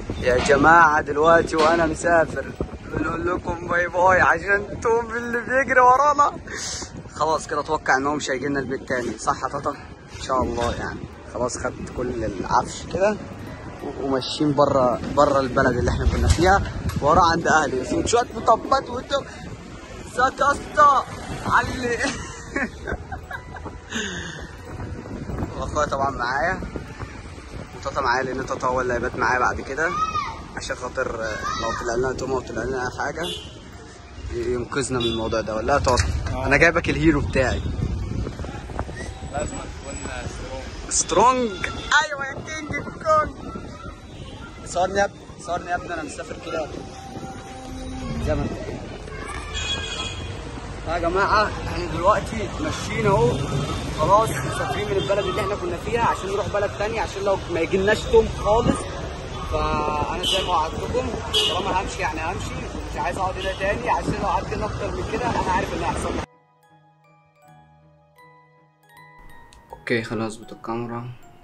يا جماعة دلوقتي وأنا مسافر بنقول لكم باي باي عشان توم اللي بيجري ورانا خلاص كده أتوقع إن هو مش هيجي لنا البيت تاني صح يا تاتا؟ إن شاء الله يعني خلاص خدت كل العفش كده وماشيين بره بره البلد اللي احنا كنا فيها ورا عند أهلي في شوية مطبات وانتم ازيك يا اسطى علي واخويا طبعا معايا وتاتا معايا لان تاتا هو اللي هيبات معايا بعد كده عشان خاطر لو طلع لنا توما وطلع لنا اي حاجه ينقذنا من الموضوع ده ولا يا تاتا انا جايبك الهيرو بتاعي لازم تكون سترونج سترونج ايوه يا كينج كونج صورني يا ابني صورني يا ابني انا مسافر كده زي ما انت يا جماعه احنا دلوقتي ماشيين اهو خلاص مسافرين من البلد اللي احنا كنا فيها عشان نروح بلد تانية عشان لو ما يجيلناش توم خالص فانا زي ما وعدتكم طالما همشي يعني همشي مش عايز اقعد هنا تاني عشان لو قعدت هنا اكتر من كده انا عارف اللي هيحصل لي اوكي خلاص بت الكاميرا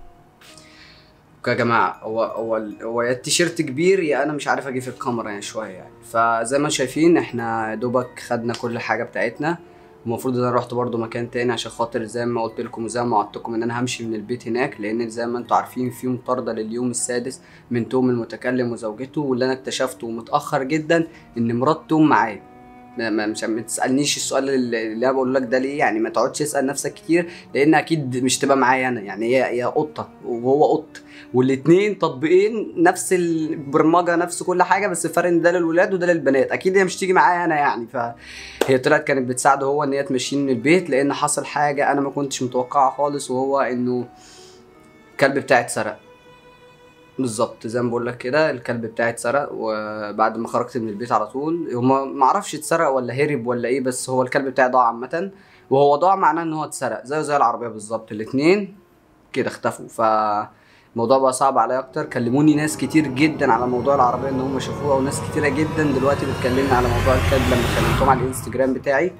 اوكي يا جماعه هو هو هو يا التيشيرت كبير يا انا مش عارف اجي في الكاميرا يعني شويه يعني فزي ما شايفين احنا يا دوبك خدنا كل حاجه بتاعتنا المفروض ان انا رحت برضو مكان تاني عشان خاطر زي ما قلت لكم وزي ما وعدتكم ان انا همشي من البيت هناك لان زي ما انتم عارفين في مطارده لليوم السادس من توم المتكلم وزوجته واللي انا اكتشفته متاخر جدا ان مرات توم معايا ما ما- مش ما تسالنيش السؤال اللي اللي انا بقول لك ده ليه يعني ما تقعدش تسال نفسك كتير لان اكيد مش تبقى معايا انا يعني هي هي قطه وهو قط والاتنين تطبيقين نفس البرمجه نفس كل حاجه بس الفرق ان ده للولاد وده للبنات اكيد هي مش تيجي معايا انا يعني فهي طلعت كانت بتساعده هو ان هي تمشيني من البيت لان حصل حاجه انا ما كنتش متوقعها خالص وهو انه الكلب بتاعي اتسرق بالظبط زي ما بقول لك كده الكلب بتاعي اتسرق وبعد ما خرجت من البيت على طول هما ما اعرفش اتسرق ولا هرب ولا ايه بس هو الكلب بتاعي ضاع عامه وهو ضاع معناه ان هو اتسرق زيه زي العربيه بالظبط الاتنين كده اختفوا ف الموضوع بقى صعب عليا اكتر كلموني ناس كتير جدا على موضوع العربيه ان هم شافوها وناس كتيره جدا دلوقتي بتكلمني على موضوع الكلب لما كلمتهم على الانستجرام بتاعي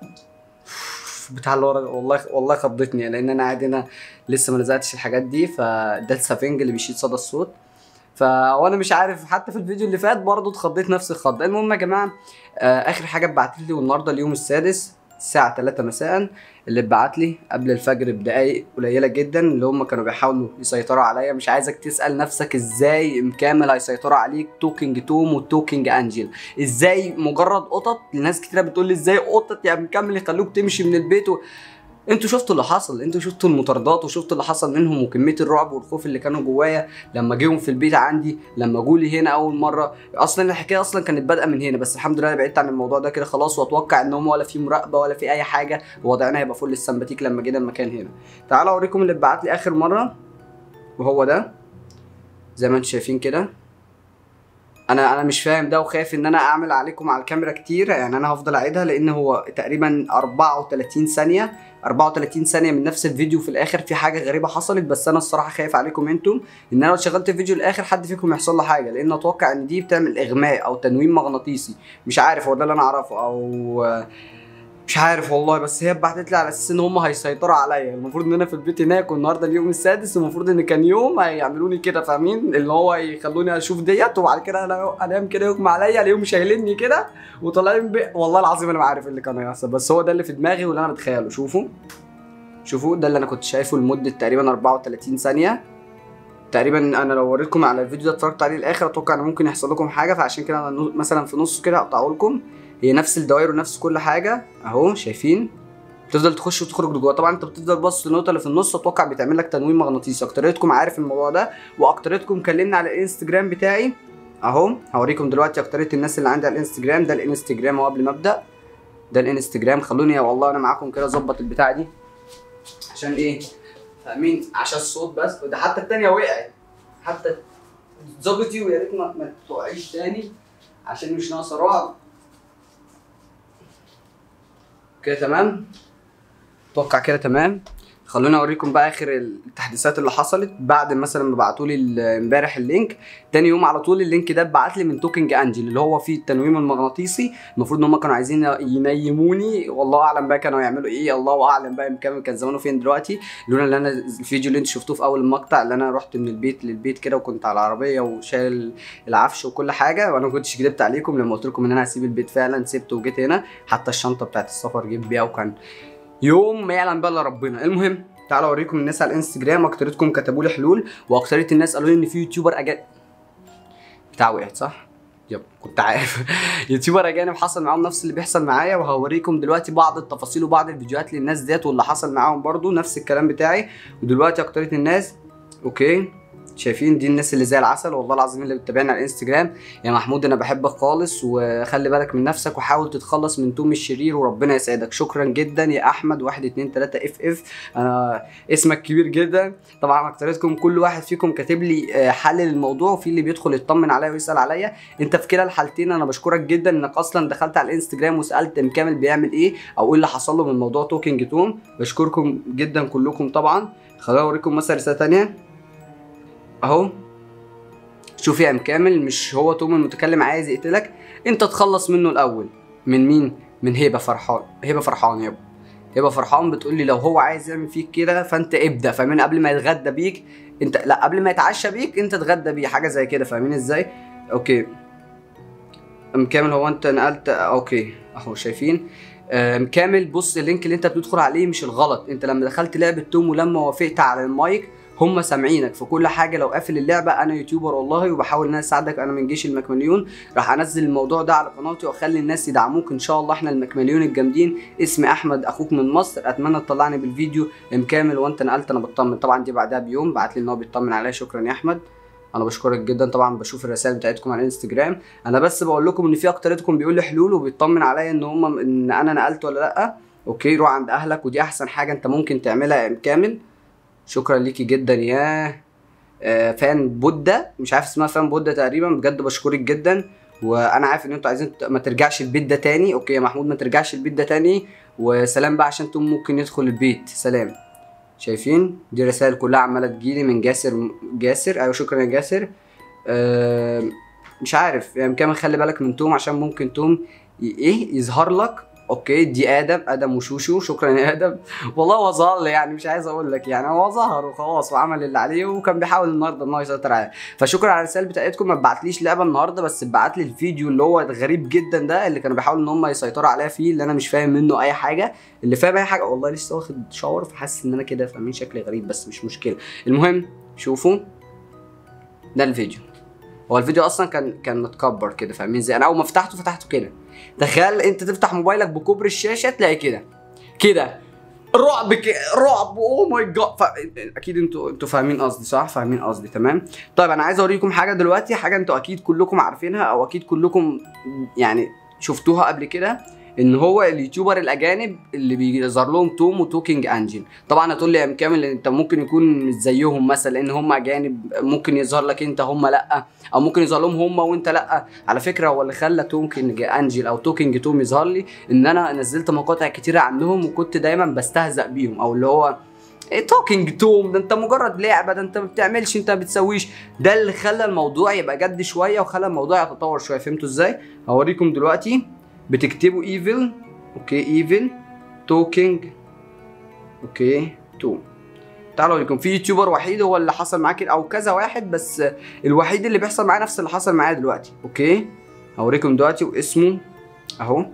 بتاع اللي ورا والله والله خضتني لان انا قاعد هنا لسه ما لزقتش الحاجات دي فده السفنج اللي بيشيل صدى الصوت ف وانا مش عارف حتى في الفيديو اللي فات برضه اتخضيت نفس الخضه المهم يا جماعه آه اخر حاجه اتبعت لي والنهارده اليوم السادس الساعه 3 مساء اللي اتبعت لي قبل الفجر بدقايق قليله جدا اللي هم كانوا بيحاولوا يسيطروا عليا مش عايزك تسال نفسك ازاي كامل هيسيطروا عليك توكينج توم وتوكينج انجل ازاي مجرد قطط ناس كتيره بتقول لي ازاي قطط يا مكمل يخلوك تمشي من البيت و... انتوا شفتوا اللي حصل انتوا شفتوا المطاردات وشفتوا اللي حصل منهم وكميه الرعب والخوف اللي كانوا جوايا لما جيهم في البيت عندي لما جولي هنا اول مره اصلا الحكايه اصلا كانت بادئه من هنا بس الحمد لله انا بعدت عن الموضوع ده كده خلاص واتوقع ان هم ولا في مراقبه ولا في اي حاجه ووضعنا هيبقى فل السمباتيك لما جينا المكان هنا تعالوا اوريكم اللي اتبعت لي اخر مره وهو ده زي ما انتم شايفين كده انا انا مش فاهم ده وخايف ان انا اعمل عليكم على الكاميرا كتير يعني انا هفضل اعيدها لان هو تقريبا 34 ثانيه 34 ثانيه من نفس الفيديو في الاخر في حاجه غريبه حصلت بس انا الصراحه خايف عليكم انتم ان انا لو شغلت الفيديو الاخر حد فيكم يحصل له حاجه لان اتوقع ان دي بتعمل اغماء او تنويم مغناطيسي مش عارف هو ده اللي انا اعرفه او مش عارف والله بس هي اتبعتت لي على اساس ان هم هيسيطروا عليا المفروض ان انا في البيت هناك والنهارده اليوم السادس المفروض ان كان يوم هيعملوني كده فاهمين اللي هو يخلوني اشوف ديت وبعد كده انا انام كده يغمى عليا الاقيهم شايليني كده وطالعين بي... والله العظيم انا ما عارف إيه اللي كان هيحصل بس هو ده اللي في دماغي واللي انا بتخيله شوفوا شوفوا ده اللي انا كنت شايفه لمده تقريبا 34 ثانيه تقريبا انا لو وريتكم على الفيديو ده اتفرجت عليه الاخر اتوقع ان ممكن يحصل لكم حاجه فعشان كده انا نو- مثلا في نصه كده اقطعه لكم هي نفس الدوائر ونفس كل حاجه اهو شايفين تفضل تخش وتخرج لجوه طبعا انت بتفضل باصص للنقطه اللي في النص اتوقع بتعمل لك تنويم مغناطيسي اكتريتكم عارف الموضوع ده واكتريتكم كلمنا على الانستجرام بتاعي اهو هوريكم دلوقتي اكتريه الناس اللي عندي على الانستجرام ده الانستجرام اهو قبل ما ابدا ده الانستجرام خلوني والله انا معاكم كده اظبط البتاعه دي عشان ايه فاهمين عشان الصوت بس وده حتى التانية وقعت حتى ظبطي ويا ريت ما, ما تقعيش تاني عشان مش ناقصه رعب كده تمام اتوقع كده تمام خلوني اوريكم بقى اخر التحديثات اللي حصلت بعد مثلا ما بعتوا لي امبارح اللينك تاني يوم على طول اللينك ده اتبعت لي من توكينج انجل اللي هو فيه التنويم المغناطيسي المفروض ان هم كانوا عايزين ينيموني والله اعلم بقى كانوا يعملوا ايه الله اعلم بقى كان كان زمانه فين دلوقتي لولا اللي انا الفيديو اللي انتوا شفتوه في اول المقطع اللي انا رحت من البيت للبيت كده وكنت على العربيه وشايل العفش وكل حاجه وانا ما كنتش كدبت عليكم لما قلت لكم ان انا هسيب البيت فعلا سبته وجيت هنا حتى الشنطه بتاعت السفر جيت بيها وكان يوم ما يعلم بقى الا ربنا المهم تعالوا اوريكم الناس على الانستجرام اكترتكم كتبوا لي حلول واكتريه الناس قالوا لي ان في يوتيوبر اجانب بتاع وقعت صح يب كنت عارف يوتيوبر اجانب حصل معاهم نفس اللي بيحصل معايا وهوريكم دلوقتي بعض التفاصيل وبعض الفيديوهات للناس ديت واللي حصل معاهم برضو نفس الكلام بتاعي ودلوقتي اكتريه الناس اوكي شايفين دي الناس اللي زي العسل والله العظيم اللي بتتابعنا على الانستجرام يا محمود انا بحبك خالص وخلي بالك من نفسك وحاول تتخلص من توم الشرير وربنا يسعدك شكرا جدا يا احمد واحد اتنين تلاته اف اف انا اسمك كبير جدا طبعا اكترتكم كل واحد فيكم كاتب لي حل للموضوع وفي اللي بيدخل يطمن عليا ويسال عليا انت في كلا الحالتين انا بشكرك جدا انك اصلا دخلت على الانستجرام وسالت ام كامل بيعمل ايه او ايه اللي حصل له من موضوع توكينج توم بشكركم جدا كلكم طبعا خليني اوريكم مثلا رساله ثانيه اهو شوف يا ام كامل مش هو توم المتكلم عايز يقتلك انت تخلص منه الاول من مين من هبه فرحان هبه فرحان يابا هبه فرحان بتقول لي لو هو عايز يعمل فيك كده فانت ابدا فاهمين قبل ما يتغدى بيك انت لا قبل ما يتعشى بيك انت تتغدى بيه حاجه زي كده فاهمين ازاي اوكي ام كامل هو انت نقلت اوكي اهو شايفين ام كامل بص اللينك اللي انت بتدخل عليه مش الغلط انت لما دخلت لعبه توم ولما وافقت على المايك هم سامعينك في كل حاجه لو قافل اللعبه انا يوتيوبر والله وبحاول ان انا اساعدك انا من جيش المكمليون راح انزل الموضوع ده على قناتي واخلي الناس يدعموك ان شاء الله احنا المكمليون الجامدين اسمي احمد اخوك من مصر اتمنى تطلعني بالفيديو ام كامل وانت نقلت انا بطمن طبعا دي بعدها بيوم بعت لي ان هو بيطمن عليا شكرا يا احمد انا بشكرك جدا طبعا بشوف الرسائل بتاعتكم على الانستجرام انا بس بقول لكم ان في اكترتكم بيقول لي حلول وبيطمن عليا ان هم ان انا نقلت ولا لا اوكي روح عند اهلك ودي احسن حاجه انت ممكن تعملها يا ام كامل شكرا ليكي جدا يا آه فان بودا مش عارف اسمها فان بودا تقريبا بجد بشكرك جدا وانا عارف ان انتوا عايزين ما ترجعش البيت ده تاني اوكي يا محمود ما ترجعش البيت ده تاني وسلام بقى عشان توم ممكن يدخل البيت سلام شايفين دي رسائل كلها عماله تجيلي من جاسر جاسر ايوه شكرا يا جاسر آه مش عارف يعني كمان خلي بالك من توم عشان ممكن توم ايه يظهر لك اوكي دي ادم ادم وشوشو شكرا يا ادم والله هو ظهر يعني مش عايز اقول لك يعني هو ظهر وخلاص وعمل اللي عليه وكان بيحاول النهارده ان هو يسيطر عليه فشكرا على الرسائل بتاعتكم ما تبعتليش لعبه النهارده بس ابعت لي الفيديو اللي هو غريب جدا ده اللي كانوا بيحاولوا ان هم يسيطروا عليا فيه اللي انا مش فاهم منه اي حاجه اللي فاهم اي حاجه والله لسه واخد شاور فحاسس ان انا كده فاهمين شكلي غريب بس مش مشكله المهم شوفوا ده الفيديو هو الفيديو اصلا كان كان متكبر كده فاهمين ازاي انا اول ما فتحته فتحته كده تخيل انت تفتح موبايلك بكبر الشاشه تلاقي كده كده رعب ك... رعب اوه ماي جاد ف... اكيد انتوا انتوا فاهمين قصدي صح فاهمين قصدي تمام طيب انا عايز اوريكم حاجه دلوقتي حاجه انتوا اكيد كلكم عارفينها او اكيد كلكم يعني شفتوها قبل كده ان هو اليوتيوبر الاجانب اللي بيظهر لهم توم وتوكينج انجل طبعا هتقول لي يا كامل انت ممكن يكون مش زيهم مثلا لان هم اجانب ممكن يظهر لك انت هم لا او ممكن يظهر لهم هم وانت لا على فكره هو اللي خلى توكينج انجل او توكينج توم يظهر لي ان انا نزلت مقاطع كتيره عنهم وكنت دايما بستهزأ بيهم او اللي هو توكينج توم ده انت مجرد لعبه ده انت ما بتعملش انت ما بتسويش ده اللي خلى الموضوع يبقى جد شويه وخلى الموضوع يتطور شويه فهمتوا ازاي هوريكم دلوقتي بتكتبوا ايفل اوكي ايفل توكينج اوكي توم تعالوا اوريكم في يوتيوبر وحيد هو اللي حصل معاه كده او كذا واحد بس الوحيد اللي بيحصل معاه نفس اللي حصل معايا دلوقتي اوكي هوريكم دلوقتي واسمه اهو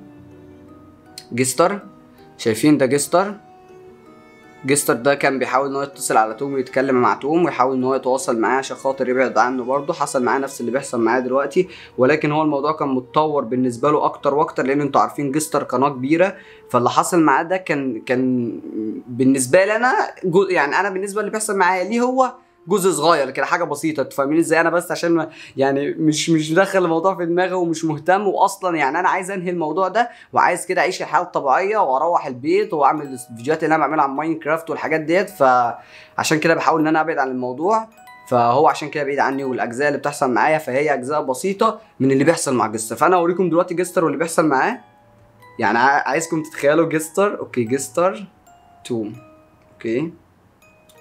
جستر شايفين ده جستر جستر ده كان بيحاول ان هو يتصل على توم ويتكلم مع توم ويحاول ان هو يتواصل معاه عشان خاطر يبعد عنه برضه حصل معاه نفس اللي بيحصل معاه دلوقتي ولكن هو الموضوع كان متطور بالنسبه له اكتر واكتر لان انتوا عارفين جستر قناه كبيره فاللي حصل معاه ده كان كان بالنسبه لي انا يعني انا بالنسبه اللي بيحصل معايا ليه هو جزء صغير كده حاجه بسيطه انتوا فاهمين ازاي انا بس عشان ما يعني مش مش مدخل الموضوع في دماغي ومش مهتم واصلا يعني انا عايز انهي الموضوع ده وعايز كده اعيش الحياه الطبيعيه واروح البيت واعمل الفيديوهات اللي انا بعملها عن ماينكرافت والحاجات ديت فعشان كده بحاول ان انا ابعد عن الموضوع فهو عشان كده بعيد عني والاجزاء اللي بتحصل معايا فهي اجزاء بسيطه من اللي بيحصل مع جستر فانا اوريكم دلوقتي جستر واللي بيحصل معاه يعني عايزكم تتخيلوا جستر اوكي جستر توم اوكي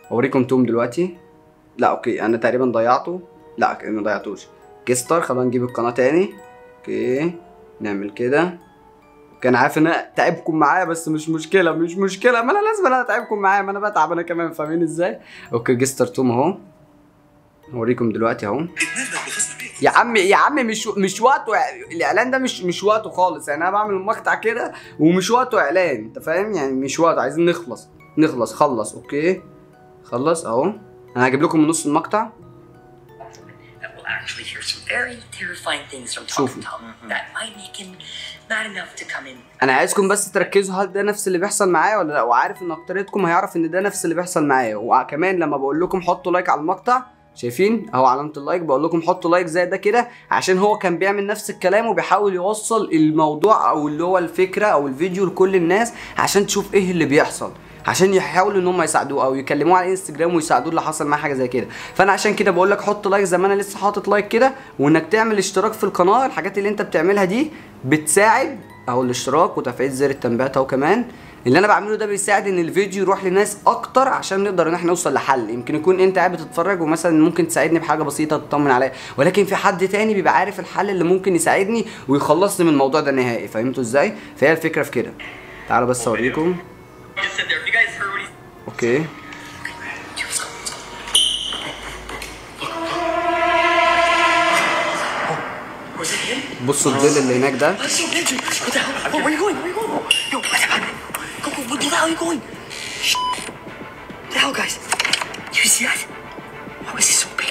اوريكم توم دلوقتي لا اوكي انا تقريبا ضيعته لا ك- ما ضيعتوش كيستر خلينا نجيب القناه تاني اوكي نعمل كده كان عارف ان انا تعبكم معايا بس مش مشكله مش مشكله ما انا لازم انا اتعبكم معايا ما انا بتعب انا كمان فاهمين ازاي اوكي جستر توم اهو اوريكم دلوقتي اهو يا عم يا عم مش مش وقته الاعلان ده مش مش وقته خالص يعني انا بعمل مقطع كده ومش وقته اعلان انت فاهم يعني مش وقته عايزين نخلص نخلص خلص اوكي خلص اهو انا هجيب لكم من نص المقطع that will actually hear some very terrifying things from Tom شوفوا. Tom that might make him mad enough to come in. انا عايزكم بس تركزوا هل ده نفس اللي بيحصل معايا ولا لا وعارف ان اكتريتكم هيعرف ان ده نفس اللي بيحصل معايا وكمان لما بقول لكم حطوا لايك على المقطع شايفين اهو علامه اللايك بقول لكم حطوا لايك زي ده كده عشان هو كان بيعمل نفس الكلام وبيحاول يوصل الموضوع او اللي هو الفكره او الفيديو لكل الناس عشان تشوف ايه اللي بيحصل عشان يحاولوا ان هم يساعدوه او يكلموه على انستجرام ويساعدوه اللي حصل معاه حاجه زي كده فانا عشان كده بقول لك حط لايك زي ما انا لسه حاطط لايك كده وانك تعمل اشتراك في القناه الحاجات اللي انت بتعملها دي بتساعد اهو الاشتراك وتفعيل زر التنبيهات اهو كمان اللي انا بعمله ده بيساعد ان الفيديو يروح لناس اكتر عشان نقدر ان احنا نوصل لحل يمكن يكون انت قاعد بتتفرج ومثلا ممكن تساعدني بحاجه بسيطه تطمن عليا ولكن في حد تاني بيبقى عارف الحل اللي ممكن يساعدني ويخلصني من الموضوع ده نهائي فهمتوا ازاي فهي الفكره في كده تعالوا بس اوريكم Just sit there. If you guys heard what he اوكي Let's go. Let's go. Was it him? بصوا الظل اللي هناك ده Let's go, Andrew. What the hell? Where, where are you going? Where are you going? Yo, what the hell? Go, go, where the hell are you going? Shh. What the hell, guys? Do you see that? How is he so big?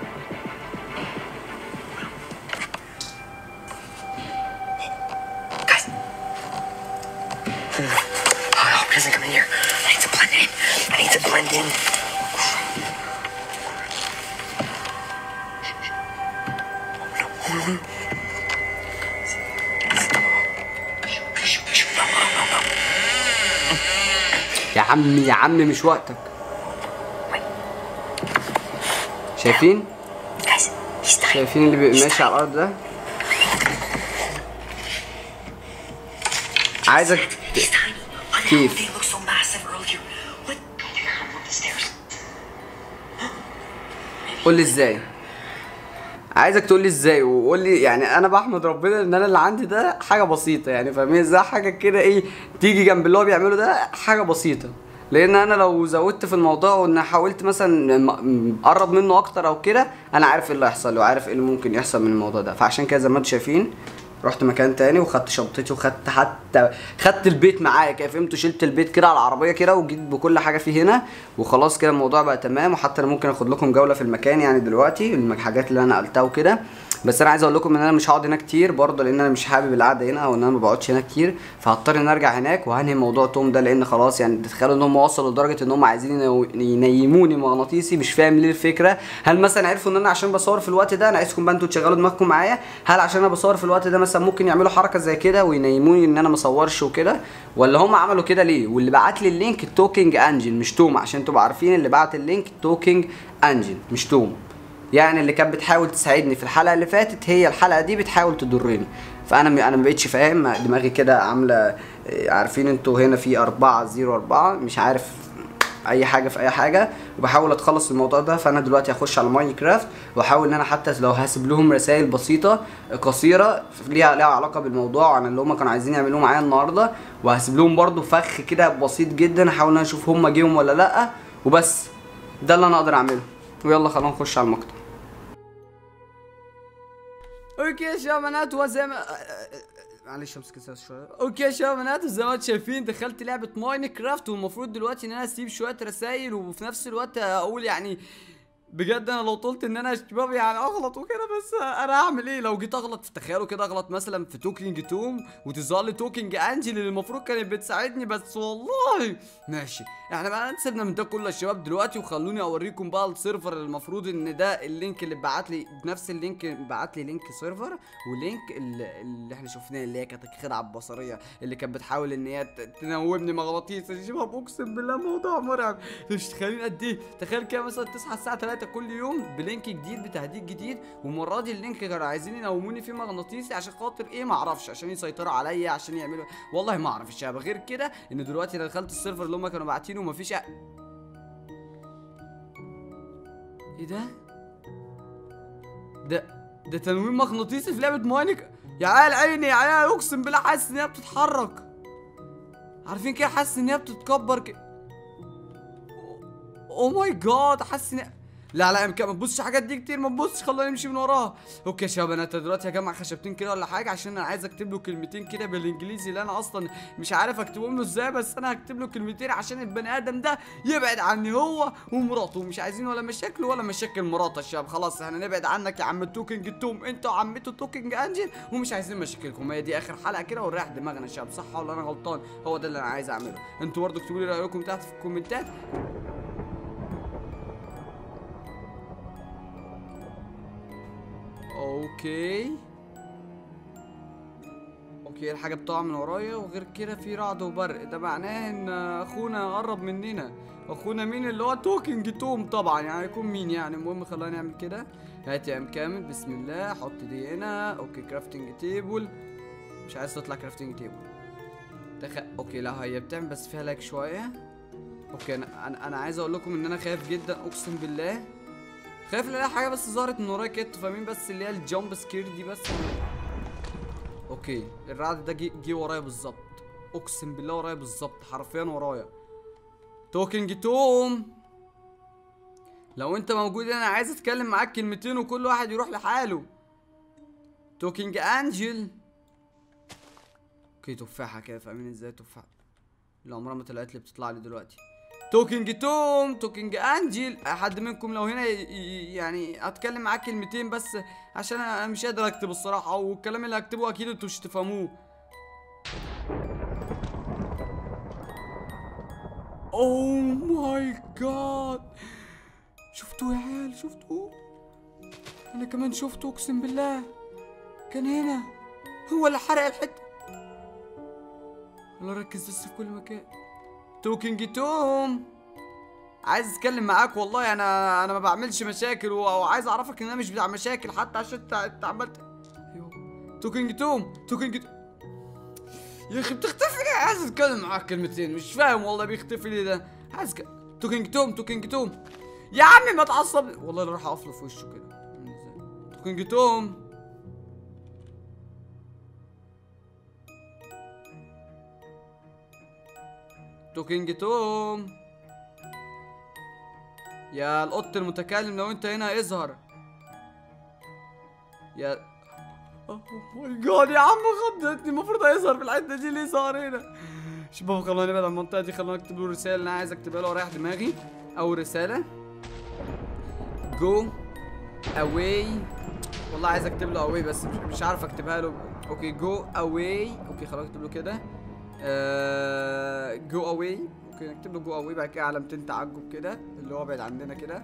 Guys. I hope he doesn't come in here. I need to blend in. I need to blend in. يا عم يا عم مش وقتك شايفين Guys, he's dying. شايفين اللي بيبقى ماشي على الارض ده عايزك ت- He's tiny. Why the hell Keith. did they look so massive earlier? What? Go up the stairs. قول لي ازاي عايزك تقول لي ازاي وقول لي يعني انا بحمد ربنا ان انا اللي عندي ده حاجه بسيطه يعني فاهمين ازاي حاجه كده ايه تيجي جنب اللي هو بيعمله ده حاجه بسيطه لان انا لو زودت في الموضوع وان حاولت مثلا م- اقرب منه اكتر او كده انا عارف ايه اللي هيحصل وعارف ايه اللي ممكن يحصل من الموضوع ده فعشان كده زي ما انتم شايفين رحت مكان تاني وخدت شنطتي وخدت حتى خدت البيت معايا كده فهمتوا شلت البيت كده على العربيه كده وجيت بكل حاجه فيه هنا وخلاص كده الموضوع بقى تمام وحتى انا ممكن اخد لكم جوله في المكان يعني دلوقتي الحاجات اللي انا قلتها وكده بس انا عايز اقول لكم ان انا مش هقعد هنا كتير برضه لان انا مش حابب القعده هنا او ان انا ما بقعدش هنا كتير فهضطر ان ارجع هناك وهنهي موضوع توم ده لان خلاص يعني تتخيلوا ان هم وصلوا لدرجه ان هم عايزين ينو- ينيموني مغناطيسي مش فاهم ليه الفكره هل مثلا عرفوا ان انا عشان بصور في الوقت ده انا عايزكم بقى انتوا تشغلوا دماغكم معايا هل عشان انا بصور في الوقت ده مثلا ممكن يعملوا حركه زي كده وينيموني ان انا ما اصورش وكده ولا هم عملوا كده ليه واللي بعت لي اللينك التوكينج انجن مش توم عشان تبقوا عارفين اللي بعت اللينك توكينج انجن مش توم يعني اللي كانت بتحاول تساعدني في الحلقه اللي فاتت هي الحلقه دي بتحاول تضرني فانا م... انا ما بقتش فاهم دماغي كده عامله إيه، عارفين انتوا هنا في 4 0 4 مش عارف اي حاجه في اي حاجه وبحاول اتخلص من الموضوع ده فانا دلوقتي هخش على ماينكرافت واحاول ان انا حتى لو هسيب لهم رسائل بسيطه قصيره ليها ليها علاقه بالموضوع عن اللي هم كانوا عايزين يعملوه معايا النهارده وهسيب لهم برده فخ كده بسيط جدا احاول ان انا اشوف هم جيهم ولا لا وبس ده اللي انا اقدر اعمله ويلا خلينا نخش على المقطع اوكي يا شباب بنات وزي ما معلش امسك الساس شويه اوكي يا شباب بنات وزي ما انتم شايفين دخلت لعبه ماينكرافت والمفروض دلوقتي ان انا اسيب شويه رسائل وفي نفس الوقت اقول يعني بجد انا لو طلت ان انا يا شباب يعني اغلط وكده بس انا هعمل ايه لو جيت اغلط تخيلوا كده اغلط مثلا في توكينج توم وتظهر لي توكينج انجل اللي المفروض كانت بتساعدني بس والله ماشي احنا بقى سيبنا من ده كله يا شباب دلوقتي وخلوني اوريكم بقى السيرفر اللي المفروض ان ده اللينك اللي بعت لي بنفس اللينك بعت لي لينك سيرفر ولينك اللي, اللي احنا شفناه اللي هي كانت الخدعه البصريه اللي كانت بتحاول ان هي ت- تنومني مغناطيس يا شباب اقسم بالله موضوع مرعب مش تخيلين قد ايه تخيل كده مثلا تصحى الساعه 3 كل يوم بلينك جديد بتهديد جديد والمره دي اللينك كانوا عايزين ينوموني فيه مغناطيسي عشان خاطر ايه ما اعرفش عشان يسيطروا عليا عشان يعملوا والله ما اعرف الشباب غير كده ان دلوقتي انا دخلت السيرفر اللي هم كانوا باعتينه ومفيش أ- ايه ده ده ده تنويم مغناطيسي في لعبه ماينك يا عيال عيني يا عيال اقسم بالله حاسس ان هي بتتحرك عارفين كده حاسس ان هي بتتكبر كده او ماي جاد حاسس ان لا لا ما تبصش الحاجات دي كتير ما تبصش خلينا نمشي من وراها اوكي يا شباب انا دلوقتي هجمع خشبتين كده ولا حاجه عشان انا عايز اكتب له كلمتين كده بالانجليزي اللي انا اصلا مش عارف اكتبهم له ازاي بس انا هكتب له كلمتين عشان البني ادم ده يبعد عني هو ومراته مش عايزين ولا مشاكل ولا مشاكل مراته يا شباب خلاص احنا نبعد عنك يا عم توكينج توم انت وعمته توكينج انجل ومش عايزين مشاكلكم هي دي اخر حلقه كده ونريح دماغنا يا شباب صح ولا انا غلطان هو ده اللي انا عايز اعمله انتوا برضه اكتبوا لي رايكم تحت في الكومنتات اوكي اوكي الحاجه بتقع من ورايا وغير كده في رعد وبرق ده معناه ان اخونا قرب مننا اخونا مين اللي هو توكينج توم طبعا يعني هيكون مين يعني المهم خلينا نعمل كده هات يا ام كامل بسم الله حط دي هنا اوكي كرافتنج تيبل مش عايز تطلع كرافتنج تيبل دخل اوكي لا هي بتعمل بس فيها لاج شويه اوكي انا انا انا عايز اقول لكم ان انا خايف جدا اقسم بالله خايف الاقي حاجه بس ظهرت من ورايا كده فاهمين بس اللي هي الجامب سكير دي بس اوكي الرعد ده جه جه ورايا بالظبط اقسم بالله ورايا بالظبط حرفيا ورايا توكينج توم لو انت موجود انا عايز اتكلم معاك كلمتين وكل واحد يروح لحاله توكينج انجل اوكي تفاحه كده فاهمين ازاي تفاحه اللي عمرها ما طلعت لي بتطلع لي دلوقتي توكينج توم توكينج انجل حد منكم لو هنا ي- ي- يعني اتكلم معاه كلمتين بس عشان انا مش قادر اكتب الصراحه والكلام اللي هكتبه اكيد انتوا مش تفهموه اوه ماي جاد شفتوا يا عيال شفتوا انا كمان شفته اقسم بالله كان هنا هو اللي حرق الحته الله ركز بس في كل مكان توكينج توم عايز اتكلم معاك والله انا انا ما بعملش مشاكل و- وعايز اعرفك ان انا مش بتاع مشاكل حتى عشان انت انت عملت ايوه توكينج توم توكينج توم يا اخي بتختفي ليه عايز اتكلم معاك كلمتين مش فاهم والله بيختفي ليه ده عايز ك... توكينج توم توكينج توم يا عمي ما تعصب والله اللي راح اقف له في وشه كده توكينج توم توكينج توم يا القط المتكلم لو انت هنا اظهر يا اوه ماي جاد يا عم خضتني المفروض هيظهر في الحته دي ليه ظهر هنا شباب خلونا نبعد عن المنطقه دي خلونا نكتب له رساله اللي انا عايز اكتبها له واريح دماغي اول رساله جو اواي والله عايز اكتب له اواي بس مش, مش عارف اكتبها له اوكي جو اواي اوكي خلاص اكتب له كده جو اواي اوكي نكتب له جو اواي بعد كده علامتين تعجب كده اللي هو ابعد عننا كده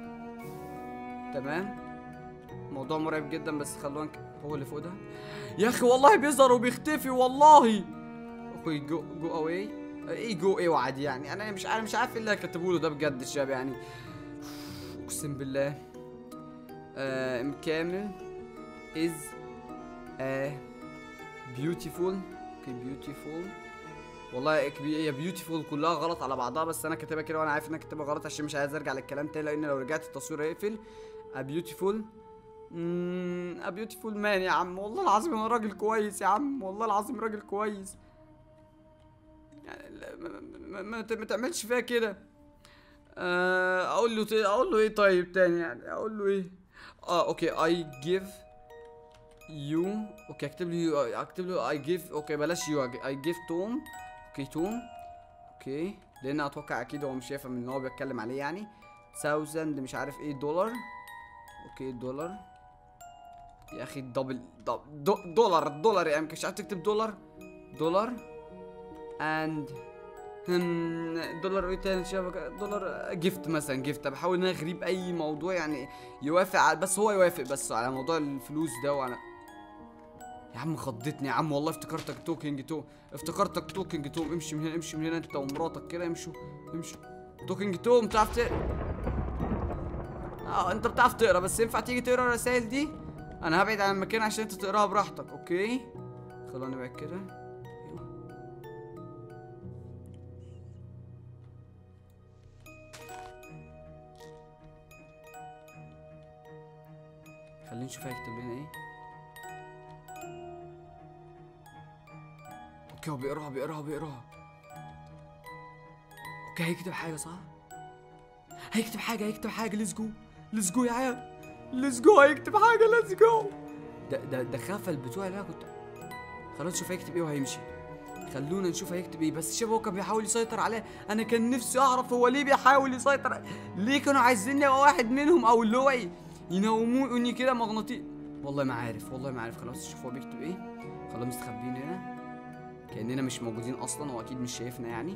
تمام موضوع مرعب جدا بس خلونا نك... هو اللي فوق ده يا اخي والله بيظهر وبيختفي والله اوكي جو جو اواي ايه جو ايه وعد يعني انا مش عارف مش عارف ايه اللي كتبوا له ده بجد الشباب يعني اقسم بالله آه ام كامل is a beautiful اوكي beautiful والله كبي- هي بيوتيفول كلها غلط على بعضها بس انا كاتبها كده وانا عارف ان انا كاتبها غلط عشان مش عايز ارجع للكلام تاني لان لو رجعت التصوير هيقفل a beautiful امم a beautiful man يا عم والله العظيم انا راجل كويس يا عم والله العظيم راجل كويس يعني لا- ما, ما, ما, ت- ما تعملش فيها كده آه، اقول له ت- اقول له ايه طيب تاني يعني اقول له ايه اه اوكي I give you اوكي اكتب له you اكتب له I give اوكي بلاش you I give توم اوكي توم اوكي لان اتوقع اكيد هو مش هيفهم ان هو بيتكلم عليه يعني thousand مش عارف ايه دولار اوكي دولار يا اخي دبل دب- دو- دولار دولار يعني مش عارف تكتب دولار دولار and هم دولار ايه تاني شبكة دولار جيفت مثلا جيفت بحاول ان انا اغريب اي موضوع يعني يوافق على بس هو يوافق بس على موضوع الفلوس ده وانا يا عم خضتني يا عم والله افتكرتك توكينج تو افتكرتك توكينج توم امشي من هنا امشي من هنا انت ومراتك كده امشوا امشوا توكينج توم بتعرف تقرا اه انت بتعرف تقرا بس ينفع تيجي تقرا الرسائل دي انا هبعد عن المكان عشان انت تقراها براحتك اوكي خلونا نبعد كده ايوه خلينا نشوف هيكتب لنا ايه اوكي هو بيقراها بيقراها بيقراها اوكي هيكتب حاجة صح؟ هيكتب حاجة هيكتب حاجة ليتس جو ليتس جو يا عيال ليتس جو هيكتب حاجة ليتس جو ده ده ده خاف البتوع اللي انا كنت خلاص نشوف هيكتب ايه وهيمشي خلونا نشوف هيكتب ايه بس شبه هو كان بيحاول يسيطر عليه انا كان نفسي اعرف هو ليه بيحاول يسيطر ليه كانوا عايزيني ابقى واحد منهم او اللي هو ايه ينوموني كده مغناطيس والله ما عارف والله ما عارف خلاص شوف هو بيكتب ايه خلاص مستخبيين هنا كاننا مش موجودين اصلا هو اكيد مش شايفنا يعني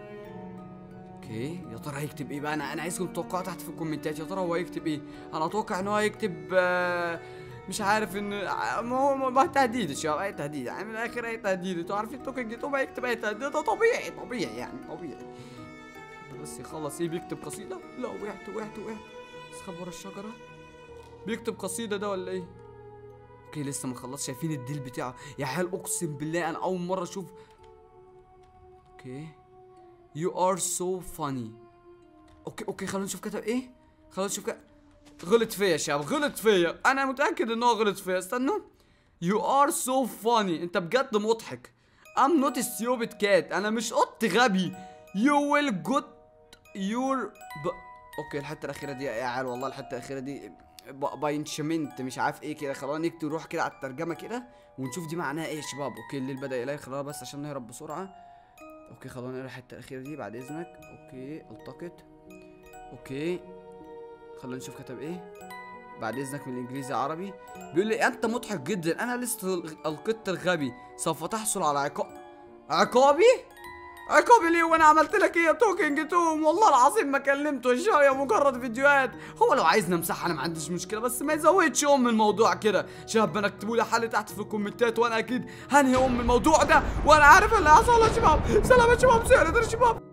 اوكي يا ترى هيكتب ايه بقى انا انا عايزكم تتوقعوا تحت في الكومنتات يا ترى هو هيكتب ايه انا اتوقع ان هو هيكتب آه، مش عارف ان آه، ما هو ما هو تهديد الشباب اي تهديد يعني من الاخر اي تهديد انتوا عارفين توكن جيتوب هيكتب اي تهديد ده طبيعي طبيعي يعني طبيعي بس يخلص ايه بيكتب قصيده لا وقعت وقعت وقعت استخبى ورا الشجره بيكتب قصيده ده ولا ايه اوكي لسه ما خلصش شايفين الديل بتاعه يا عيال اقسم بالله انا اول مره اشوف اوكي You are so funny اوكي اوكي خلينا نشوف كتب ايه خلينا نشوف كتب غلط فيا يا شباب غلط فيا انا متاكد ان هو غلط فيا استنوا You are so funny انت بجد مضحك I'm not a stupid cat انا مش قط غبي You will get your ب... اوكي الحته الاخيره دي يا عيال والله الحته الاخيره دي باينشمنت مش عارف ايه كده خلينا نكتب نروح كده على الترجمه كده ونشوف دي معناها ايه يا شباب اوكي الليل بدا يلاقي خلاص بس عشان نهرب بسرعه اوكي خلينا نقرا الحته الاخيره دي بعد اذنك اوكي التقط اوكي خلينا نشوف كتب ايه بعد اذنك من الانجليزي عربي بيقول لي انت مضحك جدا انا لست القط الغبي سوف تحصل على عقاب عقابي عقابي ليه وانا عملت لك ايه يا توكينج توم والله العظيم ما كلمته شويه مجرد فيديوهات هو لو عايزنا نمسحها انا ما عنديش مشكله بس ما يزودش ام الموضوع كده شباب انا اكتبوا لي حل تحت في الكومنتات وانا اكيد هنهي ام الموضوع ده وانا عارف اللي هيحصل يا شباب سلام يا شباب سير يا شباب